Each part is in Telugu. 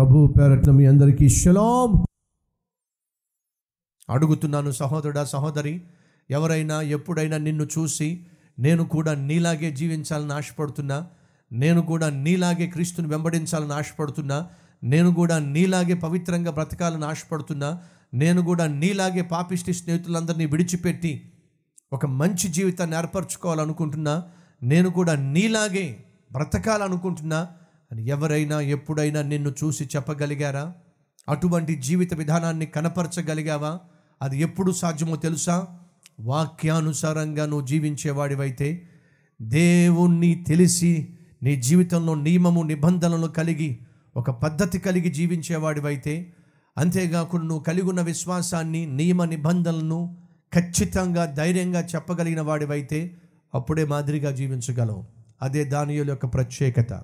ప్రభు పేరట్న మీ అందరికీ షలాం అడుగుతున్నాను సహోదరుడా సహోదరి ఎవరైనా ఎప్పుడైనా నిన్ను చూసి నేను కూడా నీలాగే జీవించాలని ఆశపడుతున్నా నేను కూడా నీలాగే క్రీస్తుని వెంబడించాలని ఆశపడుతున్నా నేను కూడా నీలాగే పవిత్రంగా బ్రతకాలని ఆశపడుతున్నా నేను కూడా నీలాగే పాపిష్టి స్నేహితులందరినీ విడిచిపెట్టి ఒక మంచి జీవితాన్ని ఏర్పరచుకోవాలనుకుంటున్నా నేను కూడా నీలాగే బ్రతకాలనుకుంటున్నా అని ఎవరైనా ఎప్పుడైనా నిన్ను చూసి చెప్పగలిగారా అటువంటి జీవిత విధానాన్ని కనపరచగలిగావా అది ఎప్పుడు సాధ్యమో తెలుసా వాక్యానుసారంగా నువ్వు జీవించేవాడివైతే దేవుణ్ణి తెలిసి నీ జీవితంలో నియమము నిబంధనలు కలిగి ఒక పద్ధతి కలిగి జీవించేవాడివైతే అంతేకాకుండా నువ్వు కలిగి ఉన్న విశ్వాసాన్ని నియమ నిబంధనలను ఖచ్చితంగా ధైర్యంగా చెప్పగలిగిన వాడివైతే అప్పుడే మాదిరిగా జీవించగలవు అదే దానియుల యొక్క ప్రత్యేకత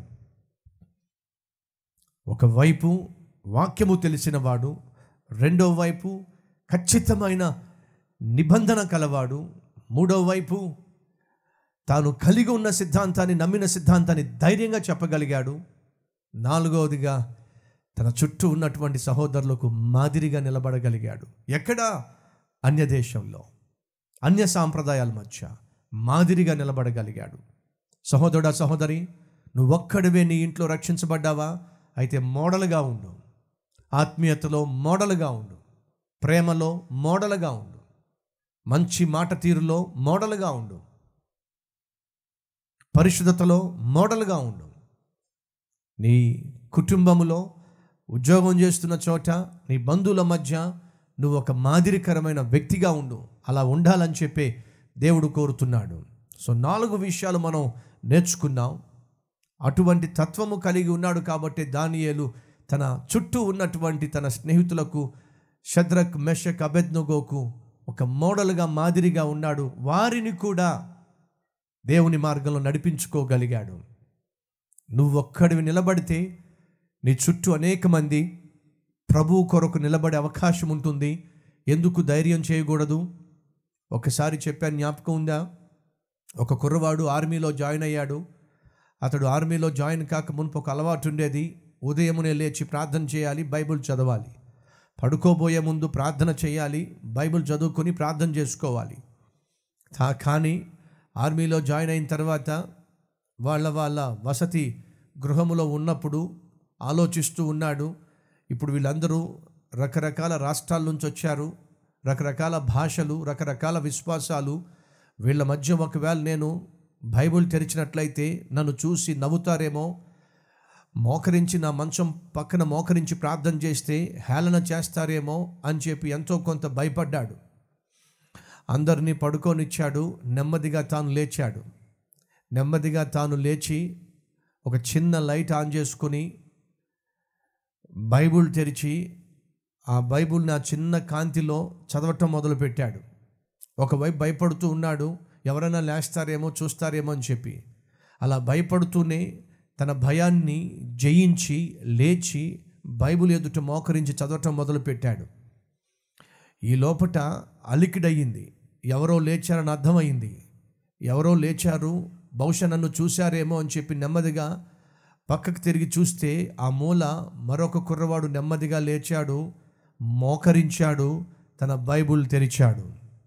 ఒకవైపు వాక్యము తెలిసిన వాడు రెండో వైపు ఖచ్చితమైన నిబంధన కలవాడు మూడో వైపు తాను కలిగి ఉన్న సిద్ధాంతాన్ని నమ్మిన సిద్ధాంతాన్ని ధైర్యంగా చెప్పగలిగాడు నాలుగవదిగా తన చుట్టూ ఉన్నటువంటి సహోదరులకు మాదిరిగా నిలబడగలిగాడు ఎక్కడ అన్య దేశంలో అన్య సాంప్రదాయాల మధ్య మాదిరిగా నిలబడగలిగాడు సహోదరుడా సహోదరి నువ్వు ఒక్కడివే నీ ఇంట్లో రక్షించబడ్డావా అయితే మోడల్గా ఉండు ఆత్మీయతలో మోడల్గా ఉండు ప్రేమలో మోడల్గా ఉండు మంచి మాట తీరులో మోడల్గా ఉండు పరిశుద్ధతలో మోడల్గా ఉండు నీ కుటుంబములో ఉద్యోగం చేస్తున్న చోట నీ బంధువుల మధ్య నువ్వు ఒక మాదిరికరమైన వ్యక్తిగా ఉండు అలా ఉండాలని చెప్పి దేవుడు కోరుతున్నాడు సో నాలుగు విషయాలు మనం నేర్చుకున్నాం అటువంటి తత్వము కలిగి ఉన్నాడు కాబట్టి దానియేలు తన చుట్టూ ఉన్నటువంటి తన స్నేహితులకు షద్రక్ మెషక్ అబెద్నగోకు ఒక మోడల్గా మాదిరిగా ఉన్నాడు వారిని కూడా దేవుని మార్గంలో నడిపించుకోగలిగాడు నువ్వు ఒక్కడివి నిలబడితే నీ చుట్టూ అనేక మంది ప్రభు కొరకు నిలబడే అవకాశం ఉంటుంది ఎందుకు ధైర్యం చేయకూడదు ఒకసారి చెప్పాను జ్ఞాపకం ఉందా ఒక కుర్రవాడు ఆర్మీలో జాయిన్ అయ్యాడు అతడు ఆర్మీలో జాయిన్ కాక మునుపు ఒక అలవాటు ఉండేది ఉదయమునే లేచి ప్రార్థన చేయాలి బైబిల్ చదవాలి పడుకోబోయే ముందు ప్రార్థన చేయాలి బైబిల్ చదువుకొని ప్రార్థన చేసుకోవాలి తా- కానీ ఆర్మీలో జాయిన్ అయిన తర్వాత వాళ్ళ వాళ్ళ వసతి గృహములో ఉన్నప్పుడు ఆలోచిస్తూ ఉన్నాడు ఇప్పుడు వీళ్ళందరూ రకరకాల రాష్ట్రాల నుంచి వచ్చారు రకరకాల భాషలు రకరకాల విశ్వాసాలు వీళ్ళ మధ్య ఒకవేళ నేను బైబిల్ తెరిచినట్లయితే నన్ను చూసి నవ్వుతారేమో మోకరించి నా మంచం పక్కన మోకరించి ప్రార్థన చేస్తే హేళన చేస్తారేమో అని చెప్పి ఎంతో కొంత భయపడ్డాడు అందరినీ పడుకోనిచ్చాడు నెమ్మదిగా తాను లేచాడు నెమ్మదిగా తాను లేచి ఒక చిన్న లైట్ ఆన్ చేసుకొని బైబుల్ తెరిచి ఆ బైబుల్ని ఆ చిన్న కాంతిలో చదవటం మొదలుపెట్టాడు ఒకవైపు భయపడుతూ ఉన్నాడు ఎవరైనా లేస్తారేమో చూస్తారేమో అని చెప్పి అలా భయపడుతూనే తన భయాన్ని జయించి లేచి బైబిల్ ఎదుట మోకరించి చదవటం మొదలుపెట్టాడు ఈ లోపట అలికిడయింది ఎవరో లేచారని అర్థమైంది ఎవరో లేచారు బహుశా నన్ను చూశారేమో అని చెప్పి నెమ్మదిగా పక్కకు తిరిగి చూస్తే ఆ మూల మరొక కుర్రవాడు నెమ్మదిగా లేచాడు మోకరించాడు తన బైబుల్ తెరిచాడు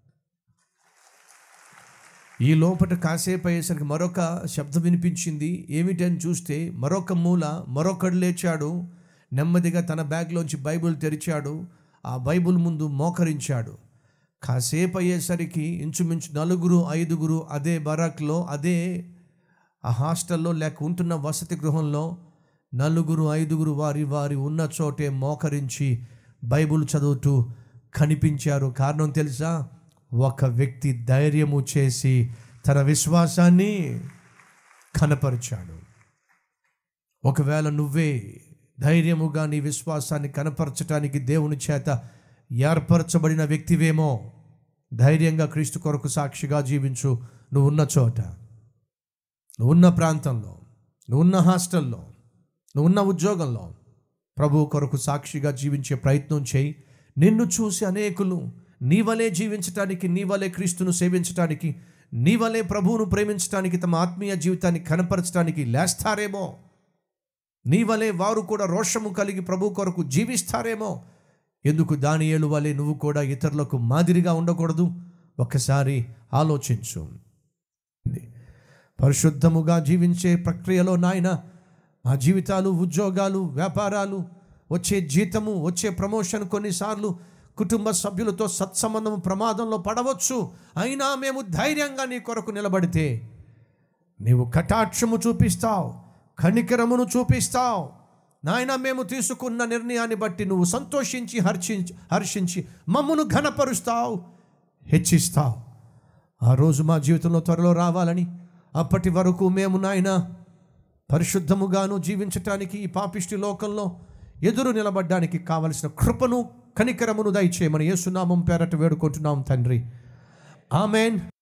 ఈ లోపట కాసేపు అయ్యేసరికి మరొక శబ్దం వినిపించింది ఏమిటని చూస్తే మరొక మూల మరొకడు లేచాడు నెమ్మదిగా తన బ్యాగ్లోంచి బైబిల్ తెరిచాడు ఆ బైబిల్ ముందు మోకరించాడు కాసేపు అయ్యేసరికి ఇంచుమించు నలుగురు ఐదుగురు అదే బరాక్లో అదే ఆ హాస్టల్లో లేక ఉంటున్న వసతి గృహంలో నలుగురు ఐదుగురు వారి వారి ఉన్న చోటే మోకరించి బైబిల్ చదువుతూ కనిపించారు కారణం తెలుసా ఒక వ్యక్తి ధైర్యము చేసి తన విశ్వాసాన్ని కనపరిచాడు ఒకవేళ నువ్వే ధైర్యముగా నీ విశ్వాసాన్ని కనపరచటానికి దేవుని చేత ఏర్పరచబడిన వ్యక్తివేమో ధైర్యంగా క్రీస్తు కొరకు సాక్షిగా జీవించు నువ్వు ఉన్న చోట నువ్వున్న ప్రాంతంలో నువ్వున్న హాస్టల్లో నువ్వున్న ఉద్యోగంలో ప్రభు కొరకు సాక్షిగా జీవించే ప్రయత్నం చేయి నిన్ను చూసి అనేకులు నీ వలే జీవించటానికి నీ వలే క్రీస్తును సేవించటానికి నీ వలే ప్రభువును ప్రేమించటానికి తమ ఆత్మీయ జీవితాన్ని కనపరచడానికి లేస్తారేమో నీ వలె వారు కూడా రోషము కలిగి ప్రభు కొరకు జీవిస్తారేమో ఎందుకు దానియేలు వలె నువ్వు కూడా ఇతరులకు మాదిరిగా ఉండకూడదు ఒక్కసారి ఆలోచించు పరిశుద్ధముగా జీవించే ప్రక్రియలో నాయన మా జీవితాలు ఉద్యోగాలు వ్యాపారాలు వచ్చే జీతము వచ్చే ప్రమోషన్ కొన్నిసార్లు కుటుంబ సభ్యులతో సత్సంబంధం ప్రమాదంలో పడవచ్చు అయినా మేము ధైర్యంగా నీ కొరకు నిలబడితే నీవు కటాక్షము చూపిస్తావు కనికరమును చూపిస్తావు నాయన మేము తీసుకున్న నిర్ణయాన్ని బట్టి నువ్వు సంతోషించి హర్షించి హర్షించి మమ్మను ఘనపరుస్తావు హెచ్చిస్తావు ఆ రోజు మా జీవితంలో త్వరలో రావాలని అప్పటి వరకు మేము నాయన పరిశుద్ధముగాను జీవించటానికి ఈ పాపిష్టి లోకంలో ఎదురు నిలబడ్డానికి కావలసిన కృపను కనికరమును దయచేయమని యేసునామం పేరట వేడుకుంటున్నాం తండ్రి ఆమెన్